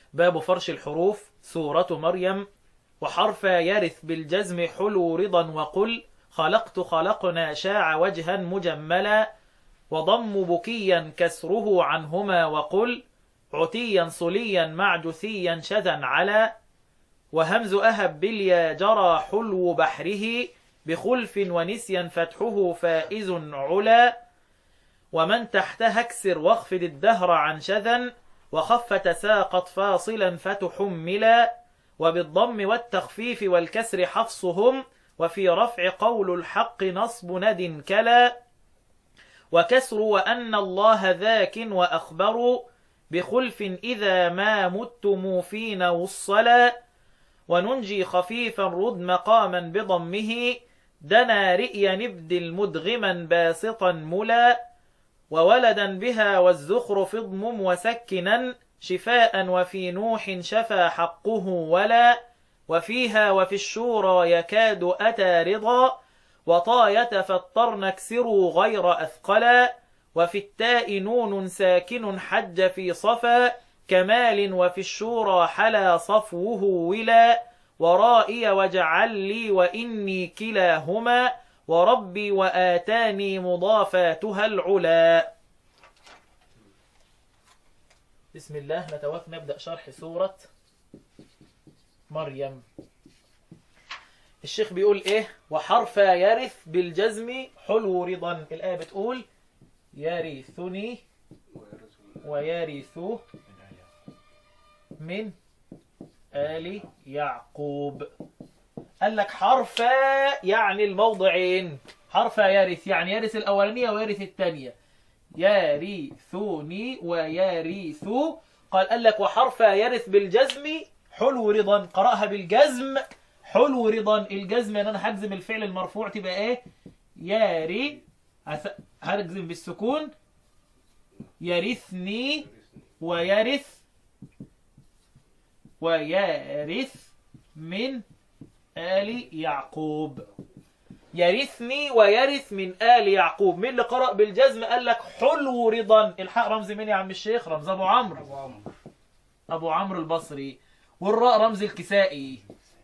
باب فرش الحروف سورة مريم وحرف يرث بالجزم حلو رضا وقل خلقت خلقنا شاع وجها مجملا وضم بكيا كسره عنهما وقل عتيا صليا معجثيا شذا على وهمز أهب باليا جرى حلو بحره بخلف ونسيا فتحه فائز علا ومن تحتها اكسر واخفض الدهر عن شذا وخف تساقط فاصلا فتحملا وبالضم والتخفيف والكسر حفصهم وفي رفع قول الحق نصب ند كلا وكسر وأن الله ذاك وأخبر بخلف إذا ما متم فينا والصلا وننجي خفيفا رد مقاما بضمه دنا رئيا نبدل مدغما باسطا ملا وولدا بها والزخرف اضمم وسكنا شفاء وفي نوح شفى حقه ولا وفيها وفي الشورى يكاد أتى رضا وطاية فالطرن اكسروا غير أثقلا وفي التاء نون ساكن حج في صفا كمال وفي الشورى حلا صفوه ولا ورائي وجعل لي وإني كلاهما وربي وآتاني مضافاتها العلا بسم الله نتوقف نبدأ شرح سورة مريم الشيخ بيقول ايه وحرف يرث بالجزم حلو رضا الآية بتقول يرثني ويرث من آل يعقوب قال لك حرف يعني الموضعين حرف يرث يعني يرث الأولانية ويرث الثانية يرثني ويرث قال قال لك وحرف يرث بالجزم حلو رضا قرأها بالجزم حلو رضا الجزم ان انا هجزم الفعل المرفوع تبقى ايه ياري هث- هجزم بالسكون يرثني ويرث ويرث من آل يعقوب يرثني ويرث من آل يعقوب مين اللي قرأ بالجزم قال لك حلو رضا الحق رمز مين يا عم الشيخ رمز أبو عمرو أبو عمرو أبو عمرو البصري والراء رمز الكسائي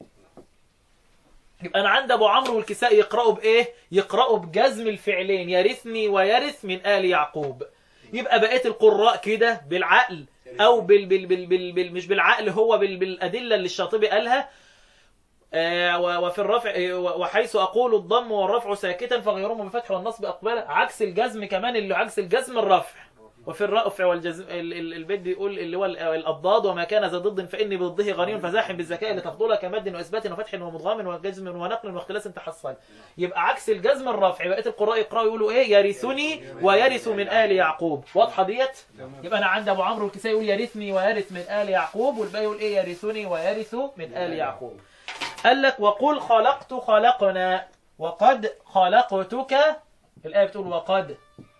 يبقى أنا عند أبو عمرو والكسائي يقرأوا بإيه؟ يقرأوا بجزم الفعلين يرثني ويرث من آل يعقوب يبقى بقية القراء كده بالعقل أو بال بال بال بال بال مش بالعقل هو بال بالأدلة اللي الشاطبي قالها آه، و- وفي الرفع آه، وحيث أقول الضم والرفع ساكتا فغيرهما بالفتح والنصب أقبلا عكس الجزم كمان اللي عكس الجزم الرفع وفي الرفع والجزم ال- ال- البيت بيقول اللي هو ال- الأضداد وما كان ذا ضد فإني بضده غني فزاحم بالذكاء لتفضل كمد وإثبات وفتح ومدغام وجزم ونقل واختلاس تحصل يبقى عكس الجزم الرفع بقية القراء يقرأوا يقولوا إيه يرثني ويرث من آل يعقوب واضحة ديت يبقى أنا عند أبو عمرو الكسائي يقول يرثني ويرث من آل يعقوب والباقي يقول إيه يرثني ويرث من آل يعقوب قال لك وقل خلقت خلقنا وقد خلقتك الآية بتقول وقد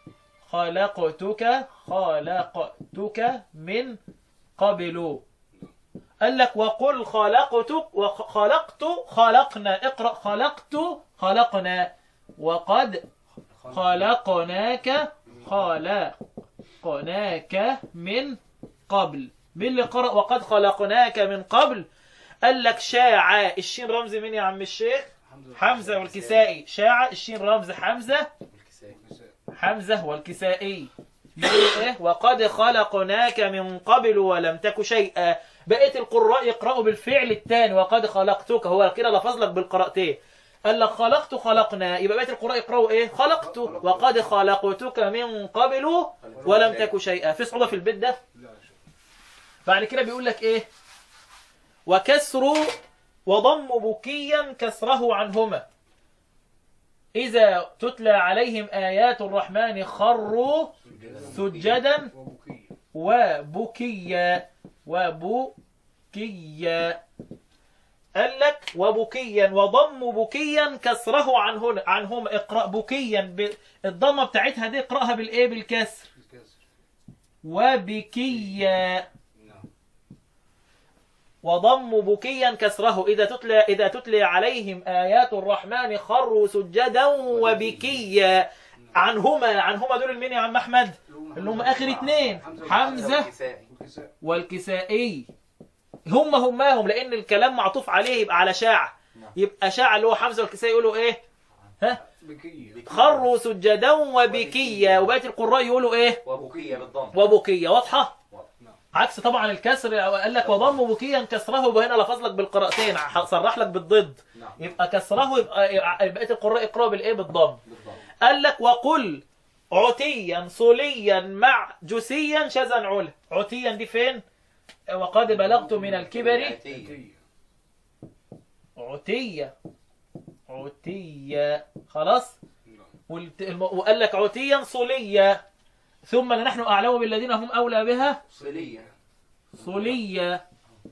خلقتك خلقتك من قبل قال لك وقل خلقتك وخلقت خلقنا اقرأ خلقت خلقنا وقد خلقناك خلقناك من قبل مين اللي قرأ وقد خلقناك من قبل قال لك شاع الشين رمز مين يا عم الشيخ حمزة والكسائي شاع الشين رمز حمزة حمزة والكسائي يقول ايه وقد خلقناك من قبل ولم تك شيئا بقية القراء يقرأوا بالفعل الثاني وقد خلقتك هو كده لفظ لك بالقراءتين قال لك خلقت خلقنا يبقى بقية القراء يقرأوا ايه خلقت وقد خلقتك من قبل ولم تك شيئا في صعوبة في البيت ده بعد كده بيقول لك ايه وكسر وضم بكيا كسره عنهما إذا تتلى عليهم آيات الرحمن خروا سجدا وبكيا وبكيا قال لك وبكيا وضم بكيا كسره عنهن عنهم اقرأ بكيا ب- الضمة بتاعتها دي اقرأها بالايه بالكسر وبكيا وضم بكيا كسره إذا تتلى إذا تتلى عليهم آيات الرحمن خروا سجدا وبكيا عنهما عنهما دول مين يا عم أحمد اللي هم آخر اتنين حمزة والكسائي هم هماهم لان الكلام معطوف عليه يبقى على شاع نعم. يبقى شاع اللي هو حمزه والكسائي يقولوا ايه ها بكية خروا سجدا وبكيا وبقيه القراء يقولوا ايه وبكية بالضم وبكيا واضحه نعم. عكس طبعا الكسر قال لك وضم بكيا كسره يبقى هنا لفظ لك بالقراءتين ح- صرح لك بالضد نعم يبقى كسره يبقى يبقى بقيه القراء يقراوا بالايه بالضم بالضم قال لك وقل عتيا صليا مع جسيا شذا علا عتيا دي فين وقد بلغت من الكبر عتية. عتية عتية خلاص نعم. والت- الم- وقال لك عتيا صليا ثم لنحن أعلم بالذين هم أولى بها صلية صلية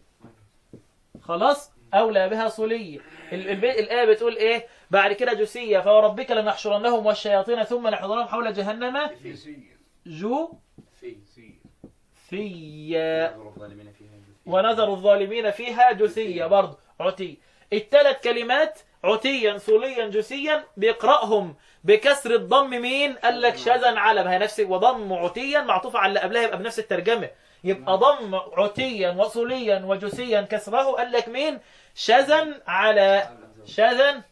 خلاص أولى بها صلية ال- البي- الآية بتقول إيه بعد كده جسية فوربك لنحشرنهم والشياطين ثم نحضرهم حول جهنم في بسية جو في سية في نظر الظالمين فيها جثية. ونذر الظالمين فيها جثية برضه عتي الثلاث كلمات عتيا صليا جثيا بيقرأهم بكسر الضم مين قال لك شذا على ما هي نفس وضم عتيا معطوف على اللي قبلها يبقى بنفس الترجمة يبقى ضم عتيا وصليا وجثيا كسره قال لك مين شذا على شذا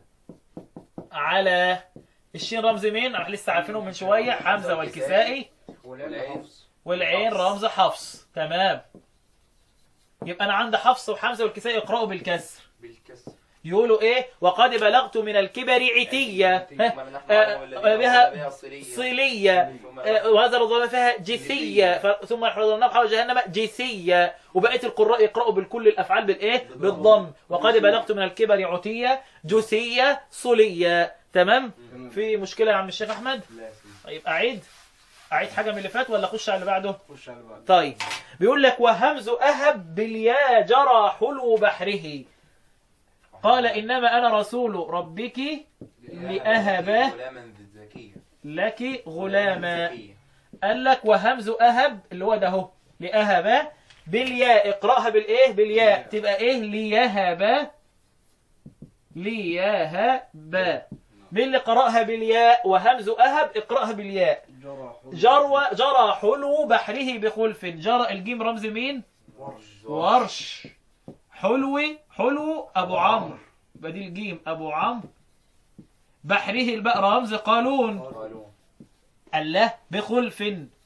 على الشين رمز مين احنا لسه عارفينه من شوية حمزة والكسائي والعين حفص والعين رمز حفص تمام يبقى انا عندي حفص وحمزه والكسائي يقرأوا بالكسر بالكسر يقولوا ايه وقد بلغت من الكبر عتية ها؟ ثم نحن آه، أعلم الذين بها بها صلية صلية ثم آه، وهذا الظلم فيها جثية ف- ثم يحضرنا حول جهنم جثية وبقية القراء يقرأوا بالكل الأفعال بالإيه بالضم وقد بلغت من الكبر عتية جثية صلية تمام تمام. في مشكلة يا عم الشيخ أحمد لا يا سيدي. طيب أعيد أعيد حاجة من اللي فات ولا أخش على اللي بعده خش على بعض طيب بيقول لك وهمز أهب باليا جرى حلو بحره قال إنما أنا رسول ربك لأهب غلاما ذكيا لك غلاما ذكيا. قال لك وهمز أهب اللي هو ده اهو لأهب بالياء اقرأها بالإيه بالياء تبقى إيه ليهب ليهب مين اللي قرأها بالياء وهمز أهب اقرأها بالياء جرى حلو جرى جرى حلو بحره بخلف جرى الجيم رمز مين ورش ورش حلو حلو ابو عمرو يبقى دي الجيم ابو عمرو بحره الباء رمز قالون قالوا الله بخلف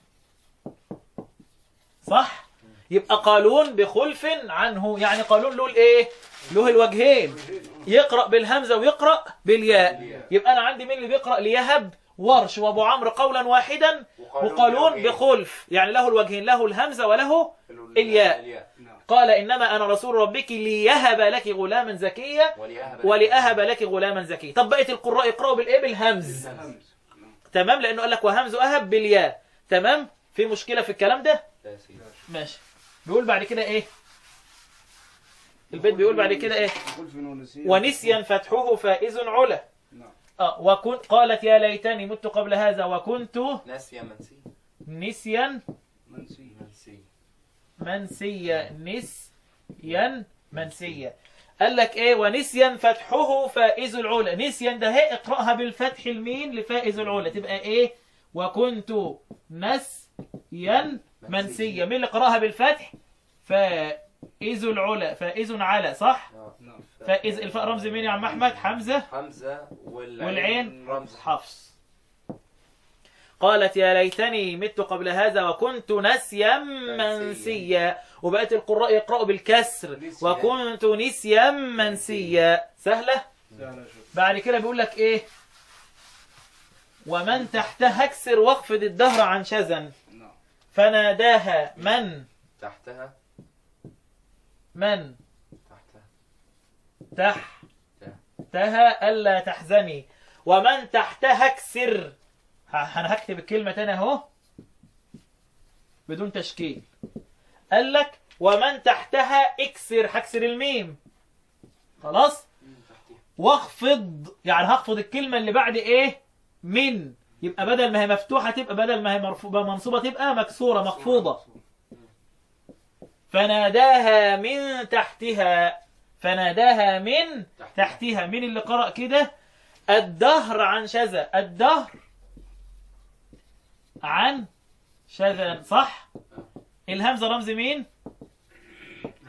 صح يبقى قالون بخلف عنه يعني قالون له الايه له الوجهين يقرا بالهمزه ويقرا بالياء يبقى انا عندي مين اللي بيقرا ليهب ورش وابو عمرو قولا واحدا وقالون بخلف يعني له الوجهين له الهمزه وله الياء. نعم قال انما انا رسول ربك ليهب لك غلاما زكيا ولأهب ولأهب لك غلاما زكيا طب بقيه القراء يقراوا بالايه بالهمز همز نعم. تمام لانه قال لك وهمز اهب بالياء تمام في مشكله في الكلام ده لا يا سيدي. ماشي بيقول بعد كده ايه البيت بيقول بعد كده ايه خلف ونسيا ونسيا فتحه فائز علا نعم اه وكن قالت يا ليتني مت قبل هذا وكنت ناسيا منسي نسيا منسي منسي منسيا نسيا منسيا قال لك ايه ونسيا فتحه فائز العلا نسيا ده هي اقراها بالفتح المين لفائز العلا تبقى ايه وكنت نسيا منسيا مين اللي قراها بالفتح فائز العلا فائز على صح آه. نعم فائز الفاء رمز مين يا عم احمد حمزه حمزة والعين, والعين رمز حفص قالت يا ليتني مت قبل هذا وكنت نسيا منسيا وبقت القراء يقرأوا بالكسر نسيا. وكنت نسيا منسيا سهلة سهلة شوف بعد كده بيقول لك ايه ومن تحتها اكسر واخفض الدهر عن شزن نعم فناداها من تحتها من تحتها تحتها ألا تحزني ومن تحتها اكسر ه- انا هكتب الكلمة تاني اهو بدون تشكيل قال لك ومن تحتها اكسر هكسر الميم خلاص تحتها واخفض يعني هخفض الكلمة اللي بعد ايه من يبقى بدل ما هي مفتوحة تبقى بدل ما هي مرفوعة منصوبة تبقى مكسورة مخفوضة فناداها من تحتها فناداها من تحتها مين اللي قرأ كده الدهر عن شذا الدهر عن شذا صح الهمزة رمز مين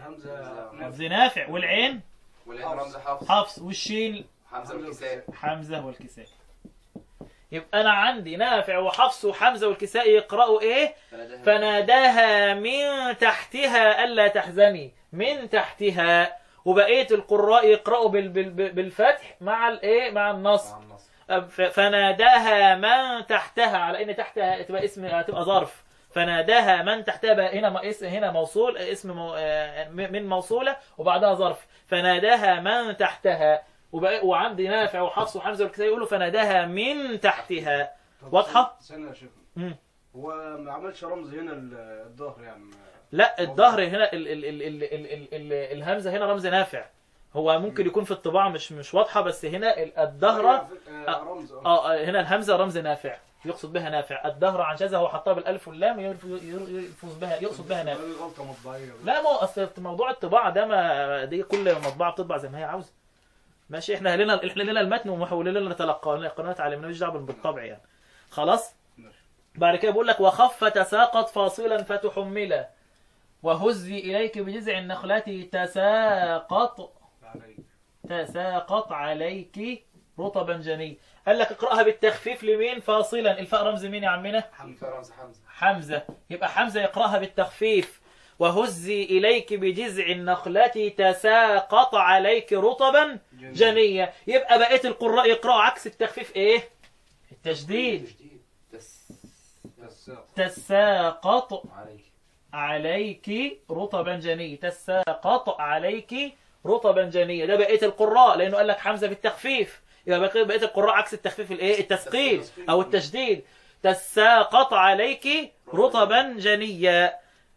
حمزة رمز نافع والعين والعين رمز حفص حفص والشين حمزة والكساء حمزة والكساء يبقى أنا عندي نافع وحفص وحمزة والكساء يقرأوا إيه فناداها فناداها من تحتها ألا تحزني من تحتها وبقية القراء يقرأوا بال- بال- بالفتح مع الإيه مع النص مع النص ف- فناداها من تحتها على ان تحتها تبقى اسم هتبقى ظرف فناداها من تحتها بقى هنا م- اس- هنا موصول اسم مو- آه، م- من موصوله وبعدها ظرف فناداها من تحتها وبقى وعندي نافع وحفص وحمزه والكسائي يقولوا فناداها من تحتها طب واضحة؟ سنة يا شيخ مم. هو ما عملش رمز هنا ال- الظهر يعني لا الظهر هنا ال ال ال ال ال ال ال الهمزه هنا رمز نافع هو ممكن يكون في الطباعه مش مش واضحه بس هنا ال- الظهره آه، رمز آه. اه آه، هنا الهمزه رمز نافع يقصد بها نافع الدهر عن شذا هو حطها بالالف واللام يلف- يلفظ بها يقصد بها نافع دي غلطة مطبعية لا ما هو اصل موضوع الطباعه ده ما دي كل مطبعه بتطبع زي ما هي عاوزه ماشي احنا لنا احنا لنا المتن ومحولين نتلقى قناه تعليم ماليش دعوه بالطبع يعني خلاص ماشي. بعد كده بيقول لك وخف تساقط فاصلا فتحملا وهزي اليك بجذع النخله تساقط عليك تساقط عليك رطبا جني قال لك اقراها بالتخفيف لمين فاصلا الفاء رمز مين يا عمنا حمزة رمز حمزة حمزه يبقى حمزه يقراها بالتخفيف وهزي اليك بجذع النخله تساقط عليك رطبا جنيا يبقى بقيه القراء يقراوا عكس التخفيف ايه التشديد تشديد تس تساق تساقط عليك عليك رطبا جني تساقط عليك رطبا جنيا ده بقيه القراء لانه قال لك حمزه بالتخفيف يبقى بقيه بقية القراء عكس التخفيف الايه التثقيل او التشديد تساقط عليك رطبا جنيا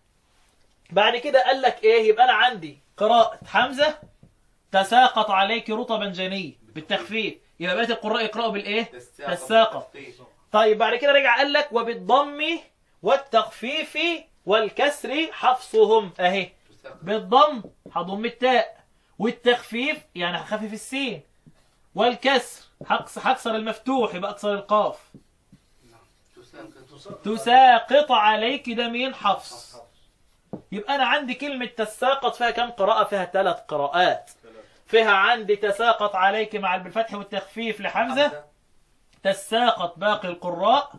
بعد كده قال لك ايه يبقى انا عندي قراءه حمزه تساقط عليك رطبا جني بالتخفيف يبقى بقيه القراء يقراوا بالايه تساقط. طيب بعد كده رجع قال لك وبالضم والتخفيف والكسر حفصهم اهي بالضم هضم التاء والتخفيف يعني هخفف السين والكسر هقص- هكسر المفتوح يبقى اكسر القاف تساقط عليك ده مين حفص يبقى انا عندي كلمة تساقط فيها كم قراءة فيها ثلاث قراءات فيها عندي تساقط عليك مع بالفتح والتخفيف لحمزة تساقط باقي القراء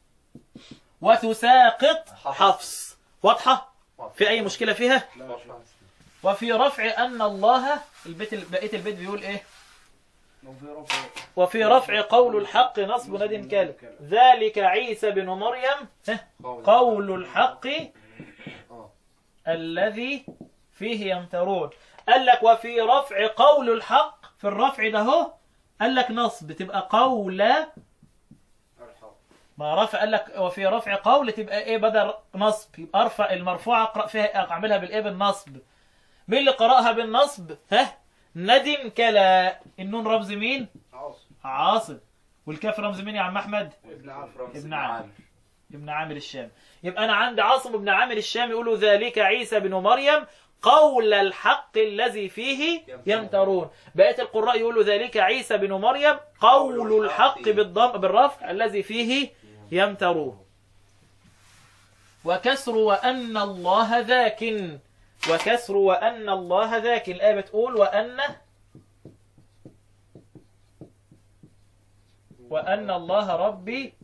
وتساقط حفص واضحة في اي مشكلة فيها وفي رفع ان الله البيت بقية البيت بيقول ايه وفي رفع وفي رفع قول الحق نصب ند كالب ذلك عيسى بن مريم ها، قول الحق الذي فيه يمترون قال لك وفي رفع قول الحق في الرفع ده هو قال لك نصب تبقى قول ما رفع قال لك وفي رفع قول تبقى ايه بدل نصب يبقى ارفع المرفوعه اقرا فيها اعملها بالايه بالنصب مين اللي قراها بالنصب ها ندم كلا النون رمز مين عاصم عاصم والكاف رمز مين يا عم احمد ابن عم ابن عامر. ابن عامر الشامي يبقى انا عندي عاصم ابن عامر الشامي يقولوا ذلك عيسى بن مريم قول الحق الذي فيه يمترون بقيه القراء يقولوا ذلك عيسى بن مريم قول الحق بالضم بالرفع الذي فيه يمترون وكسر وان الله ذاك وكسر وان الله ذاك الايه بتقول وان وان الله ربي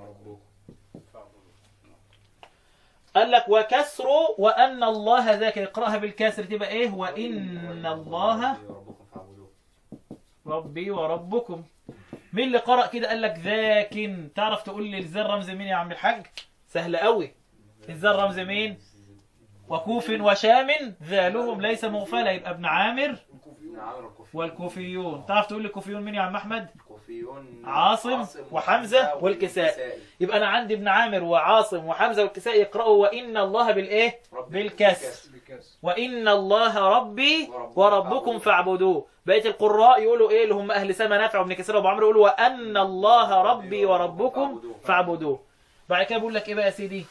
قال لك وكسر وأن الله ذاك يقرأها بالكسر تبقى إيه وإن الله ربكم فاعبدوه ربي وربكم مين اللي قرأ كده قال لك ذاك تعرف تقول لي الزر رمز مين يا عم الحاج سهل قوي الزر رمز مين وكوف وشام ذالهم ليس مغفلة يبقى ابن عامر ابن عامر الكوفي والكوفيون تعرف تقول لي الكوفيون مين يا عم أحمد الكوفيون عاصم وحمزة والكسائي. يبقى أنا عندي ابن عامر وعاصم وحمزة والكسائي يقرأوا وإن الله بالإيه بالكسر بكسر وإن الله ربي وربكم فاعبدوه بقية القراء يقولوا إيه اللي هم أهل سما نافع وابن كثير وأبو عمرو يقولوا وأن الله ربي وربكم فاعبدوه بعد كده بيقول لك إيه بقى يا سيدي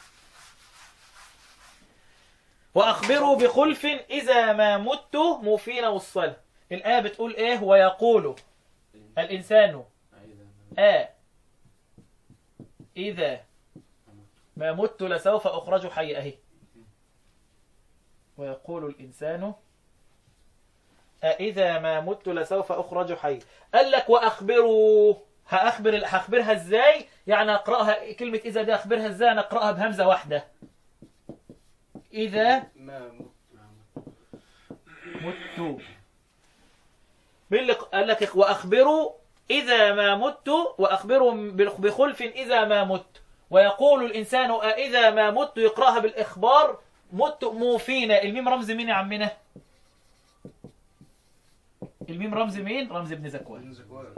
وأخبروا بخلف إذا ما مت مفين والصلاة الآية بتقول إيه ويقول الإنسان آ إذا ما مت لسوف أخرج حي أهي ويقول الإنسان أإذا ما مت لسوف أخرج حي قال لك وأخبروا هأخبر هخبرها إزاي يعني أقرأها كلمة إذا دي أخبرها إزاي أنا أقرأها بهمزة واحدة إذا ما مت مت مين اللي قال لك وأخبروا إذا ما مت وأخبروا بخلف إذا ما مت ويقول الإنسان أإذا ما مت يقرأها بالإخبار مت موفين الميم رمز مين يا عمنا الميم رمز مين رمز ابن زكوان ابن زكوان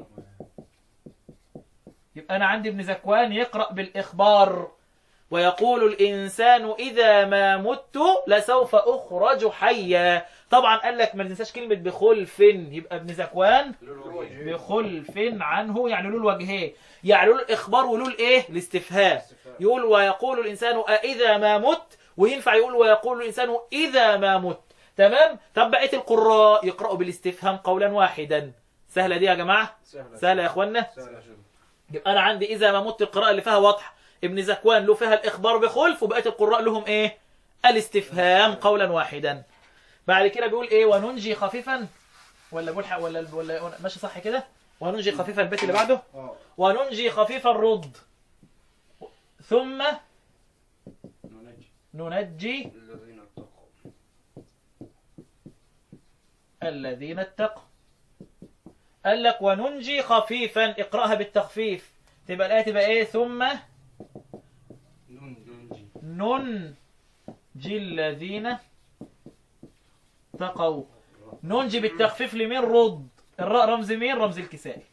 يبقى أنا عندي ابن زكوان يقرأ بالإخبار ويقول الإنسان إذا ما مت لسوف أخرج حيا طبعا قال لك ما تنساش كلمة بخلف يبقى ابن زكوان بخلف عنه يعني له الوجهين يعني له الإخبار وله الإيه الاستفهام يقول ويقول الإنسان أإذا ما مت وينفع يقول ويقول الإنسان إذا ما مت تمام طب بقية القراء يقرأوا بالاستفهام قولا واحدا سهلة دي يا جماعة سهلة سهلة يا إخوانا سهلة شوف يبقى أنا عندي إذا ما مت القراءة اللي فيها واضحة ابن زكوان له فيها الإخبار بخلف وبقية القراء لهم إيه الاستفهام قولا واحدا بعد كده بيقول إيه وننجي خفيفا ولا ملحق ولا ولا ماشي صح كده وننجي خفيفا البيت اللي بعده اه وننجي خفيف الرد ثم ننجي ننجي الذين اتقوا الذين اتقوا قال لك وننجي خفيفا اقرأها بالتخفيف تبقى الآية تبقى ايه ثم نن ننجي ننجي الذين اتقوا ننجي بالتخفيف لمين رد الراء رمز مين رمز الكسائي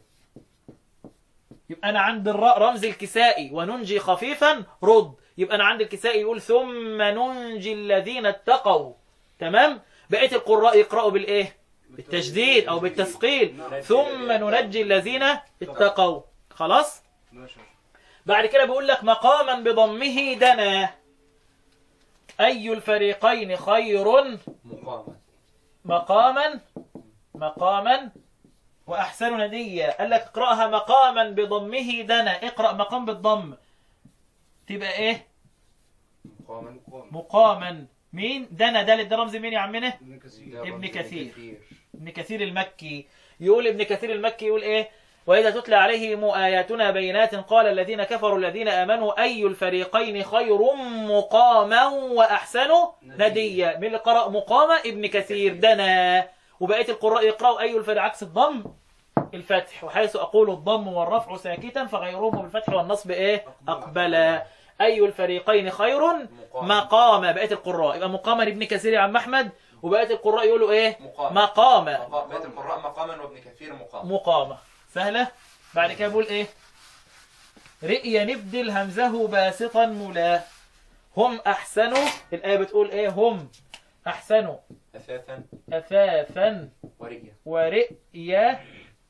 يبقى انا عند الراء رمز الكسائي وننجي خفيفا رد يبقى انا عند الكسائي يقول ثم ننجي الذين اتقوا تمام بقيه القراء يقرأوا بالايه بالتشديد او بالتثقيل ثم ننجي الذين اتقوا خلاص ماشي بعد كده بيقول لك مقاما بضمه دنا أي الفريقين خير مقامة مقاما مقاما وأحسن نديا قال لك اقرأها مقاما بضمه دنا اقرأ مقام بالضم تبقى ايه مقاما مقاما مين دنا ده ده رمز مين يا عمنا ابن كثير ابن كثير. ابن كثير المكي يقول ابن كثير المكي يقول ايه وإذا تتلى عليهم آياتنا بينات قال الذين كفروا الذين آمنوا أي الفريقين خير مقاما وأحسن نديا من اللي قرأ مقامة ابن كثير دنا وبقية القراء يقرأوا أي الفريق عكس الضم الفتح وحيث أقول الضم والرفع ساكتا فغيرهم بالفتح والنصب إيه أقبلا أي الفريقين خير مقام بقية القراء يبقى مقاما ابن كثير يا عم أحمد وبقية القراء يقولوا إيه مقام مقام مقام بيت القراء مقاما وابن كثير مقام مقامة سهلة بعد كده بقول ايه رئيا نبدل همزه باسطا ملا هم احسنوا الآية بتقول ايه هم احسنوا أثاثا اثاثا وريا ورئيا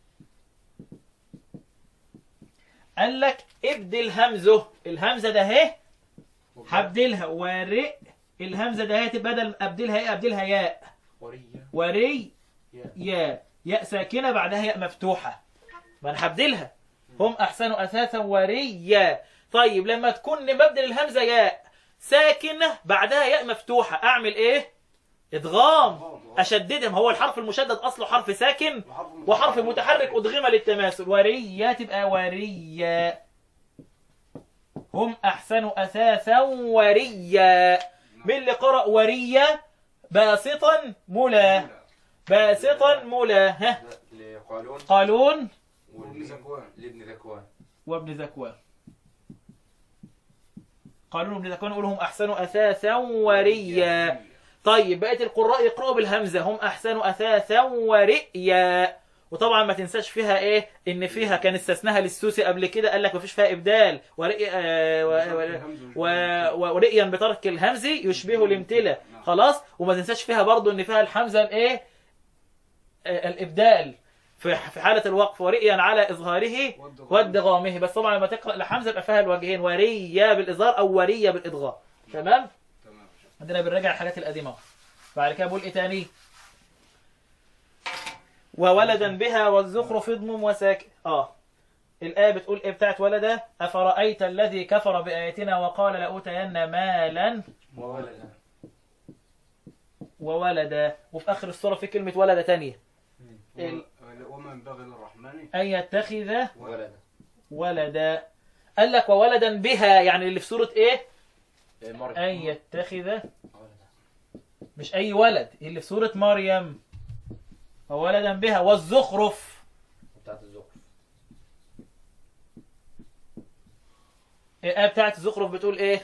قال لك ابدل همزه الهمزة ده اهي هبدلها ورئ الهمزة ده اهي تبقى بدل ابدلها ايه ابدلها ياء وريا وري يا ياء ياء ساكنة بعدها ياء مفتوحة ما انا هبدلها هم احسنوا اثاثا وريا طيب لما تكون مبدل الهمزة ياء ساكنة بعدها ياء مفتوحة اعمل ايه ادغام اشددها ما هو الحرف المشدد اصله حرف ساكن وحرف متحرك ادغم للتماثل وريا تبقى وريا هم احسنوا اثاثا وريا من اللي قرأ وريا باسطا ملا باسطا ملا ها لا، لقالون قالون وابن زكوان لابن ذكوان وابن ذكوان قالون وابن ذكوان يقول هم احسنوا اثاثا وريا طيب بقيه القراء يقرأوا بالهمزه هم احسنوا اثاثا ورئيا وطبعا ما تنساش فيها ايه ان فيها كان استثناها للسوسي قبل كده قال لك مفيش فيها ابدال ورئي آه، و- و- و- و- ورئيا بترك الهمز يشبه الامتلاء خلاص وما تنساش فيها برضو ان فيها الحمزه الايه آه، الابدال في في حاله الوقف ورئيا على اظهاره وادغامه بس طبعا لما تقرا لحمزه يبقى فيها الوجهين وريا بالاظهار او وريا بالادغام تمام تمام عندنا بنراجع الحاجات القديمه أهو. بعد كده بقول ايه تاني وولدا بها والزخرف اضمم وساكن اه الآية بتقول إيه بتاعت ولدا أفرأيت الذي كفر بآياتنا وقال لأوتين مالا وولدا وولد وفي آخر السورة في كلمة ولد تانية ال- وما ينبغي للرحمن أن يتخذ ولد ولدا قال لك وولدا بها يعني اللي في سورة إيه إيه، مريم أن يتخذ ولد. مش أي ولد اللي في سورة مريم وولدا بها والزخرف بتاعت الزخرف الآية بتاعت الزخرف بتقول إيه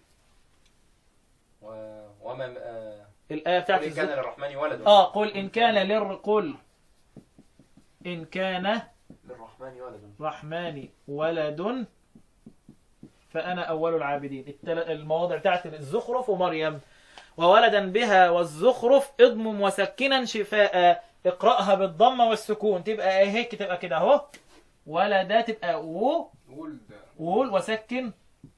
و... وما آه... الآية بتاعت قل إن كان الزخرف للرحمن ولد آه قل إن كان لر قل إن كان للرحمن ولد الرحمن ولد فأنا أول العابدين التل- المواضع بتاعت الزخرف ومريم وولدا بها والزخرف اضمم وسكنا شفاء اقرأها بالضمة والسكون تبقى إيه هيك تبقى كده اهو ولد تبقى و ولد وول وسكن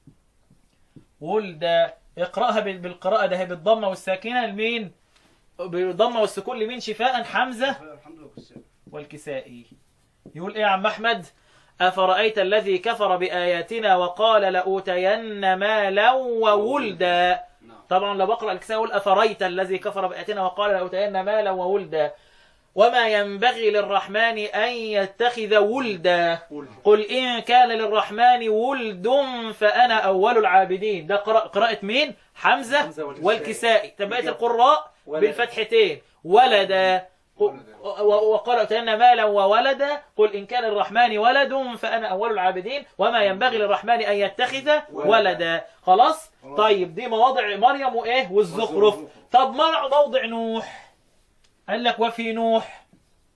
ولد اقرأها بال- بالقراءة ده هي بالضمة والساكنة لمين بالضمة والسكون لمين شفاء حمزة الحمد لله والسلام. والكسائي يقول ايه يا عم احمد افرايت الذي كفر باياتنا وقال لاوتين مالا وولدا نعم طبعا لو بقرا الكسائي يقول افرايت الذي كفر باياتنا وقال لاوتين مالا وولدا وما ينبغي للرحمن ان يتخذ ولدا قل ان كان للرحمن ولد فانا اول العابدين ده قراءة, قراءة مين حمزة حمزة والكسائي. والكسائي تبقية القراء ولد. بالفتحتين ولدا ولد. و- وقال أتينا مالا وولدا قل إن كان الرحمن ولد فأنا أول العابدين وما ينبغي للرحمن أن يتخذ ولدا خلاص خلاص. طيب دي مواضع مريم وإيه والزخرف والزخرف. طب ما موضع نوح قال لك وفي نوح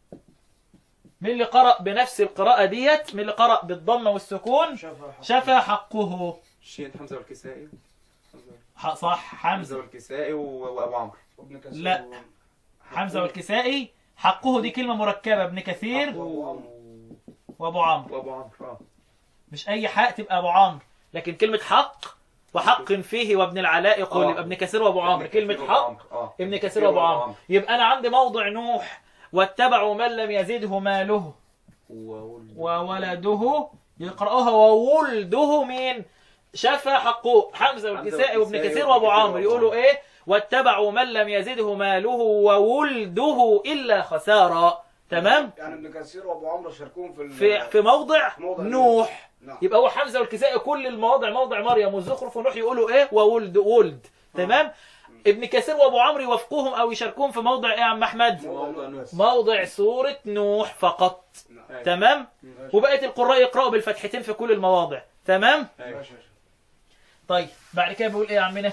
من اللي قرأ بنفس القراءة ديت من اللي قرأ بالضمة والسكون شفا حق. شفى حقه الشين حمزة والكسائي حمزة ح- صح حمزة حمزة والكسائي و- وأبو عمرو وابن كثير لا. حمزة والكسائي حقه دي كلمة مركبة ابن كثير وابو عمرو وأبو عمرو اه مش اي حق تبقى ابو عمرو لكن كلمة حق وحق فيه وابن العلاء يقول آه. يبقى ابن كثير وابو عمرو كلمة وأبو حق عمرو، اه ابن كثير وابو عمرو يبقى انا عندي موضع نوح واتبعوا من لم يزده ماله وولد. وولده يقرأها وولده مين شفى حقه حمزة والكسائي وابن والكسائي كثير وابن وابو كثير عمرو وأبو يقولوا ايه واتبعوا من لم يزده ماله وولده الا خسارة تمام يعني ابن كثير وابو عمرو شاركوهم في ال- في في موضع موضع نوح نعم يبقى هو حمزه والكسائي كل المواضع موضع مريم والزخرف ونوح يقولوا ايه وولد ولد تمام ابن كثير وابو عمرو يوافقوهم او يشاركوهم في موضع ايه يا عم احمد موضع نوح موضع سوره نوح فقط نعم. أيوة. تمام ماشي. وبقيه القراء يقراوا بالفتحتين في كل المواضع تمام أيوة. ماشي ماشي. طيب بعد كده بيقول ايه يا عمنا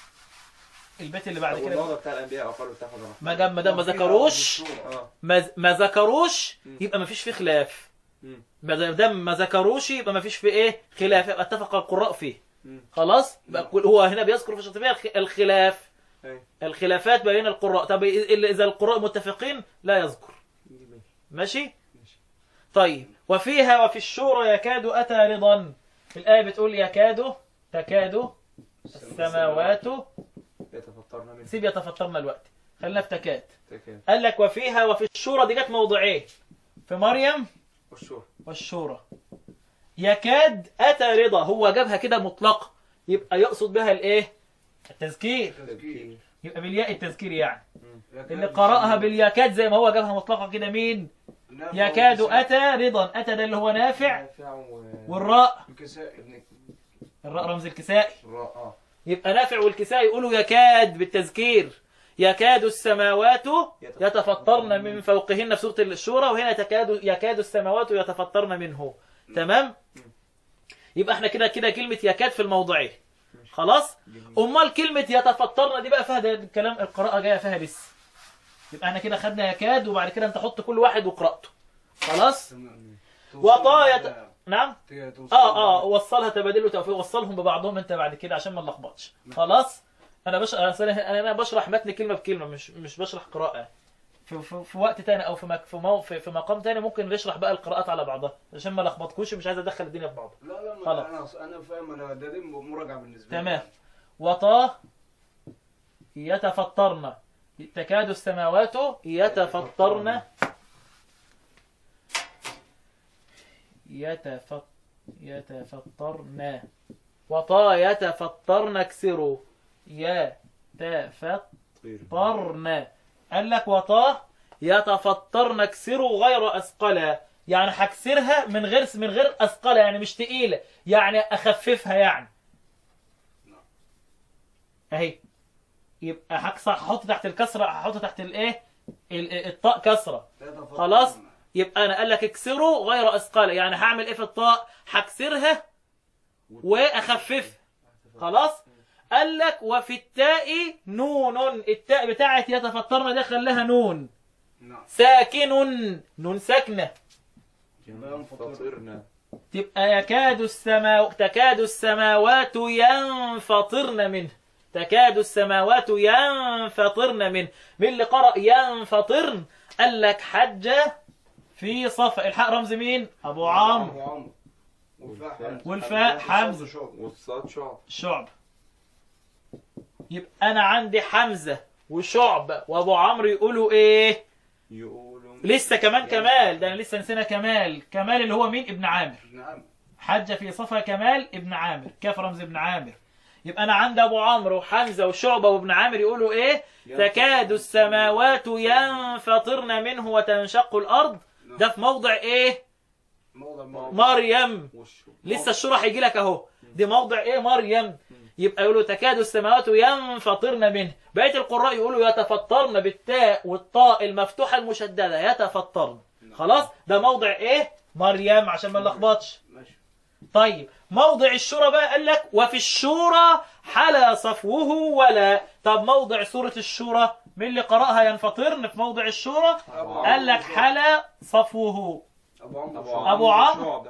البيت اللي بعد طب كده والموضع بتاع الأنبياء وقالوا اتخذ الرحمن ما دام ما دام ما وفيها ذكروش بالصورة. اه ما ما ذكروش مم. يبقى ما فيش فيه خلاف مم. ما دام ما ذكروش يبقى ما فيش في ايه خلاف يبقى اتفق القراء فيه مم. خلاص بقى كل- هو هنا بيذكر في الشاطبية الخ- الخلاف أيوة. الخلافات بين القراء طب إذا- اذا القراء متفقين لا يذكر دي ماشي. ماشي ماشي. طيب وفيها وفي الشورى يكاد اتى رضا الايه بتقول يكاد تكاد السماوات يتفطرن منه سيب يتفطرن الوقت خلينا في تكاد تكاد قال لك وفيها وفي الشورى دي جت موضعين في مريم والشور والشورى يكاد أتى رضا هو جابها كده مطلقة يبقى يقصد بها الايه التذكير تذكير. يبقى بالياء التذكير يعني يكاد اللي قرأها السماء. باليكاد زي ما هو جابها مطلقة كده مين نافع يكاد والكسائي. أتى رضا أتى ده اللي هو نافع نافع و... والراء الكسائي ابن الراء رمز الكسائي الراء اه يبقى نافع والكسائي يقولوا يكاد بالتذكير يكاد السماوات يتفطرن من فوقهن في سورة الشورى وهنا تكاد يكاد السماوات يتفطرن منه تمام يبقى احنا كده كده كلمة يكاد في الموضعين خلاص جميل. امال كلمة يتفطرن دي بقى فيها ده الكلام القراءة جاية فيها لسه يبقى احنا كده خدنا يكاد وبعد كده انت حط كل واحد وقرأته خلاص تمام. وطاية توصلهم نعم بعد- توصلهم اه اه بعد. وصلها تبادل وتوفيق وصلهم ببعضهم انت بعد كده عشان ما نلخبطش خلاص انا بش... انا أنا بشرح متن كلمه بكلمه مش مش بشرح قراءه في, في, في وقت تاني او في مك... في, مو... في في مقام تاني ممكن نشرح بقى القراءات على بعضها عشان ما لخبطكوش مش عايز ادخل الدنيا في بعضها لا لا خلاص. ما انا انا فاهم انا ده دي مراجعه بالنسبه لي تمام وطا يتفطرن تكاد السماوات يتفطرن يتفط يتفطرن وطا يتفطرن اكسروا يتفط يتفطرن قال لك وطاه يتفطرن اكسروا غير اثقلا يعني هكسرها من غير من غير اثقله يعني مش تقيله يعني اخففها يعني اهي يبقى هكسر هحط تحت الكسره هحط تحت الايه ال- ال- الطاء كسره يتفطرن. خلاص يبقى انا قال لك اكسروا غير اثقله يعني هعمل ايه في الطاء هكسرها واخففها خلاص قال لك وفي التاء نون التاء بتاعت يتفطرن ده خلاها نون نعم ساكن نون ساكنه ينفطرن تبقى يكاد السماو... تكاد السماوات ينفطرن منه تكاد السماوات ينفطرن منه من اللي قرأ ينفطرن قال لك حجة في صفا الحق رمز مين أبو عمرو أبو عمرو والفاء حمزة والفاء حمزة. شعبة. والصاد شعب شعب يبقى أنا عندي حمزة وشعب وأبو عمرو يقولوا إيه يقولوا لسه كمان كمال ده أنا لسه نسينا كمال كمال اللي هو مين ابن عامر نعم حج في صفا كمال ابن عامر كاف رمز ابن عامر يبقى انا عندي ابو عمرو وحمزه وشعبه وابن عامر يقولوا ايه تكاد السماوات ينفطرن منه وتنشق الارض ده في موضع ايه موضع موضع مريم والشو لسه الشورى هيجي لك اهو دي موضع ايه مريم يبقى يقولوا تكاد السماوات ينفطرن منه بقيه القراء يقولوا يتفطرن بالتاء والطاء المفتوحه المشدده يتفطرن خلاص ده موضع ايه مريم عشان ما نلخبطش ماشي طيب موضع الشورى بقى قال لك وفي الشورى حلا صفوه ولا طب موضع سورة الشورى من اللي قرأها ينفطرن في موضع الشورى أبو قال لك عمرو حلا صفوه أبو عمرو أبو شعبة. أبو عمرو. شعبة.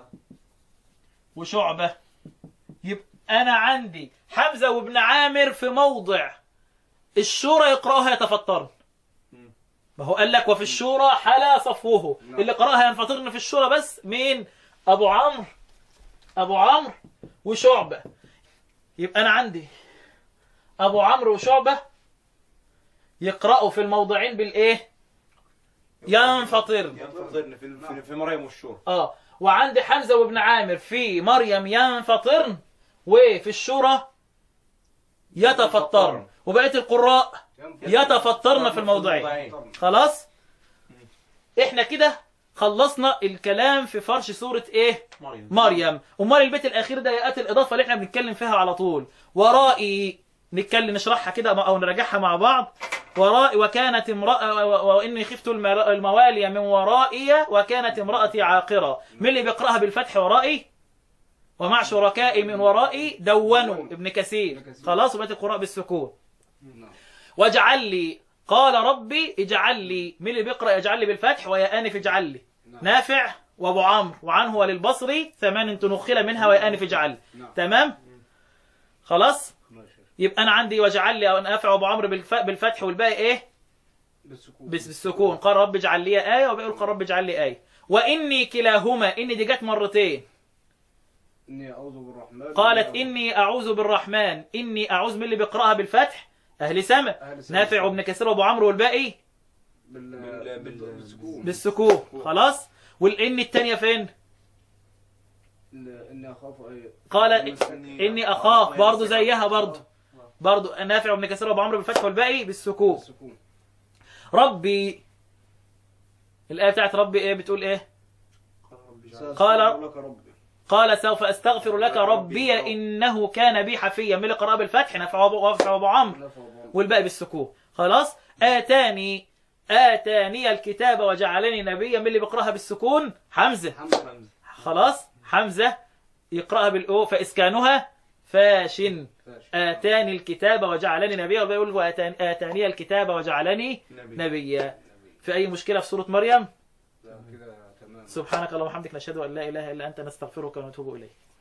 وشعبة يبقى أنا عندي حمزة وابن عامر في موضع الشورى يقرأها يتفطرن مم. ما هو قال لك وفي الشورى حلا صفوه نعم. اللي قرأها ينفطرن في الشورى بس مين أبو عمرو أبو عمرو وشعبة يبقى أنا عندي أبو عمرو وشعبة يقرأوا في الموضعين بالإيه ينفطرن ينفطرن في في, في مريم والشور اه وعندي حمزة وابن عامر في مريم ينفطرن وفي الشورى يتفطرن وبقية القراء يتفطرن في الموضعين خلاص احنا كده خلصنا الكلام في فرش سورة ايه مريم مريم امال البيت الاخير ده ياتي الاضافه اللي احنا بنتكلم فيها على طول ورائي نتكلم نشرحها كده او نراجعها مع بعض ورائي وكانت امراه و- واني خفت المر- الموالي من ورائي وكانت امراتي عاقره من اللي بيقراها بالفتح ورائي ومع شركائي من ورائي دونوا ابن كثير ابن كثير. خلاص وبقت القراء بالسكون نعم. واجعل لي قال ربي اجعل لي من اللي بيقرا اجعل لي بالفتح ويا انف اجعل لي نعم. نافع وابو عمرو وعنه وللبصري ثمان تنخل منها ويا انف اجعل لي نعم. تمام خلاص ماشي. يبقى انا عندي واجعل لي او نافع وابو عمرو بالف- بالفتح والباقي ايه بالسكون بس بالسكون قال رب اجعل لي ايه وبيقول قال رب اجعل لي ايه واني كلاهما ان دي جت مرتين إني أعوذ بالرحمن قالت اني اعوذ بالرحمن اني اعوذ من اللي بيقراها بالفتح اهل سما أهل سنة. نافع وابن كثير وابو عمرو والباقي بال... بال- بال... بال- بالسكون بالسكون خلاص والان الثانيه فين إن- إني أخاف أي قال إني اني اخاف برضه زيها برضه برضه نافع وابن كثير وابو عمرو بالفتح والباقي بالسكون بالسكون ربي الآية بتاعت ربي إيه بتقول إيه سأستغفر قال- لك ربي قال سوف أستغفر لك ربي إنه كان بي حفيا من اللي قرأ بالفتح نفع وأبو وأبو- وأبو عمرو نفع أبو عمرو. والباقي بالسكون خلاص آتاني آتاني الكتاب وجعلني نبيا من اللي بيقرأها بالسكون حمزة حمزة خلاص حمزة يقرأها بالأو فإسكانها فاشن ماشي. آتاني الكتاب وجعلني نبيا والباقي يقول وآتاني آتاني الكتاب وجعلني نبي نبيا في أي مشكلة في سورة مريم لا، كده تمام سبحانك اللهم وبحمدك نشهد ان لا اله الا انت نستغفرك ونتوب اليك